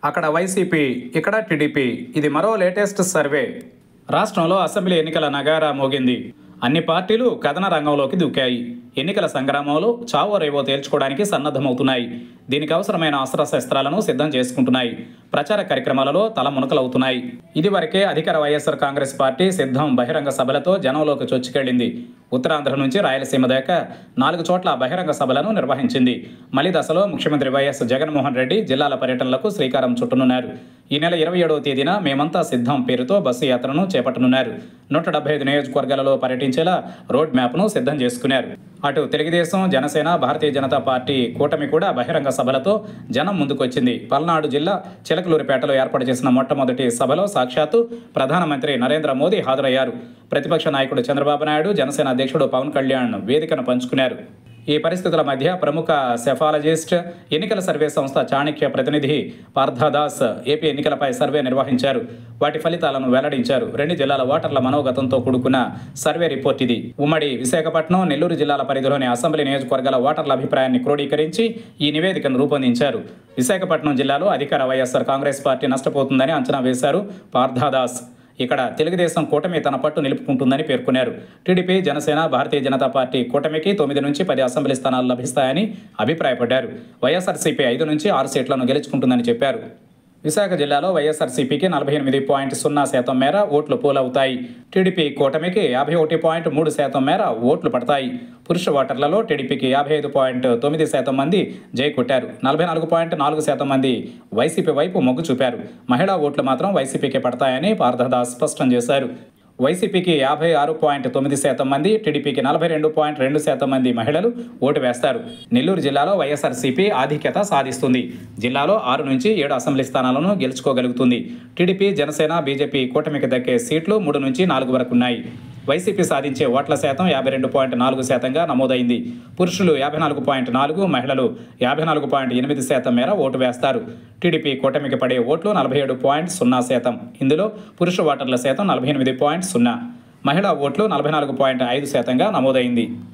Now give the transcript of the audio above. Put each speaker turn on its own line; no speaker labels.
అక్కడ వైసీపీ ఇక్కడ టీడీపీ ఇది మరో లేటెస్ట్ సర్వే రాష్ట్రంలో అసెంబ్లీ ఎన్నికల నగారా మోగింది అన్ని పార్టీలు కథన రంగంలోకి దూకాయి ఎన్నికల సంగ్రామంలో చావో రేవో తేల్చుకోవడానికి సన్నద్ధమవుతున్నాయి దీనికి అవసరమైన అస్త్రశస్త్రాలను సిద్ధం చేసుకుంటున్నాయి ప్రచార కార్యక్రమాలలో తల మునకలవుతున్నాయి ఇదివరకే అధికార వైఎస్ఆర్ కాంగ్రెస్ పార్టీ సిద్ధం బహిరంగ సభలతో జనంలోకి చొచ్చుకెళ్లింది ఉత్తరాంధ్ర నుంచి రాయలసీమ దాకా నాలుగు చోట్ల బహిరంగ సభలను నిర్వహించింది మలి దశలో ముఖ్యమంత్రి వైఎస్ జగన్మోహన్ రెడ్డి జిల్లాల పర్యటనలకు శ్రీకారం చుట్టనున్నారు ఈ నెల ఇరవై ఏడవ తేదీన మేమంతా సిద్ధం పేరుతో బస్సు యాత్రను చేపట్టనున్నారు నూట డెబ్బై ఐదు నియోజకవర్గాలలో పర్యటించేలా రోడ్ మ్యాప్ను సిద్ధం చేసుకున్నారు అటు తెలుగుదేశం జనసేన భారతీయ జనతా పార్టీ కూటమి కూడా బహిరంగ సభలతో జనం ముందుకొచ్చింది పల్నాడు జిల్లా చిలకలూరిపేటలో ఏర్పాటు చేసిన మొట్టమొదటి సభలో సాక్షాత్తు ప్రధానమంత్రి నరేంద్ర మోదీ హాజరయ్యారు ప్రతిపక్ష నాయకుడు చంద్రబాబు నాయుడు జనసేన అధ్యక్షుడు పవన్ కళ్యాణ్ వేదికను పంచుకున్నారు ఈ పరిస్థితుల మధ్య ప్రముఖ సెఫాలజిస్ట్ ఎన్నికల సర్వే సంస్థ చాణక్య ప్రతినిధి పార్థదాస్ ఏపీ ఎన్నికలపై సర్వే నిర్వహించారు వాటి ఫలితాలను వెల్లడించారు రెండు జిల్లాల ఓటర్ల మనోగతంతో కూడుకున్న సర్వే రిపోర్ట్ ఇది ఉమ్మడి విశాఖపట్నం నెల్లూరు జిల్లాల పరిధిలోని అసెంబ్లీ నియోజకవర్గాల ఓటర్ల అభిప్రాయాన్ని క్రోడీకరించి ఈ నివేదికను రూపొందించారు విశాఖపట్నం జిల్లాలో అధికార వైఎస్ఆర్ కాంగ్రెస్ పార్టీ నష్టపోతుందని అంచనా వేశారు పార్థదాస్ ఇక్కడ తెలుగుదేశం కూటమి తన పట్టు నిలుపుకుంటుందని పేర్కొన్నారు టీడీపీ జనసేన భారతీయ జనతా పార్టీ కూటమికి తొమ్మిది నుంచి పది అసెంబ్లీ స్థానాలు లభిస్తాయని అభిప్రాయపడ్డారు వైఎస్ఆర్సీపీ ఐదు నుంచి ఆరు సీట్లను గెలుచుకుంటుందని చెప్పారు విశాఖ జిల్లాలో వైఎస్ఆర్సీపీకి నలభై ఎనిమిది పాయింట్ సున్నా శాతం మేర ఓట్లు పోలవుతాయి టీడీపీ కూటమికి యాభై ఒకటి పాయింట్ మూడు శాతం మేర ఓట్లు పడతాయి పురుష ఓటర్లలో టీడీపీకి యాభై ఐదు పాయింట్ తొమ్మిది శాతం మంది జై కొట్టారు నలభై నాలుగు పాయింట్ నాలుగు శాతం మంది వైసీపీ వైపు మొగ్గు చూపారు మహిళా ఓట్లు మాత్రం వైసీపీకి పడతాయని పార్థదాస్ స్పష్టం చేశారు వైసీపీకి యాభై ఆరు పాయింట్ తొమ్మిది శాతం మంది టీడీపీకి నలభై రెండు పాయింట్ రెండు శాతం మంది మహిళలు ఓటు వేస్తారు నెల్లూరు జిల్లాలో వైఎస్ఆర్సీపీ ఆధిక్యత సాధిస్తుంది జిల్లాలో ఆరు నుంచి ఏడు అసెంబ్లీ స్థానాలను గెలుచుకోగలుగుతుంది టీడీపీ జనసేన బీజేపీ కూటమికి దక్కే సీట్లు మూడు నుంచి నాలుగు వరకు ఉన్నాయి వైసీపీ సాధించే ఓట్ల శాతం యాభై రెండు పాయింట్ నాలుగు శాతంగా నమోదైంది పురుషులు యాభై నాలుగు పాయింట్ నాలుగు మహిళలు యాభై నాలుగు పాయింట్ ఎనిమిది శాతం మేర ఓటు వేస్తారు టీడీపీ కూటమికి పడే ఓట్లు నలభై ఏడు పాయింట్ సున్నా శాతం ఇందులో పురుష ఓటర్ల శాతం నలభై ఎనిమిది పాయింట్ సున్నా మహిళా ఓట్లు నలభై నాలుగు పాయింట్ ఐదు శాతంగా నమోదైంది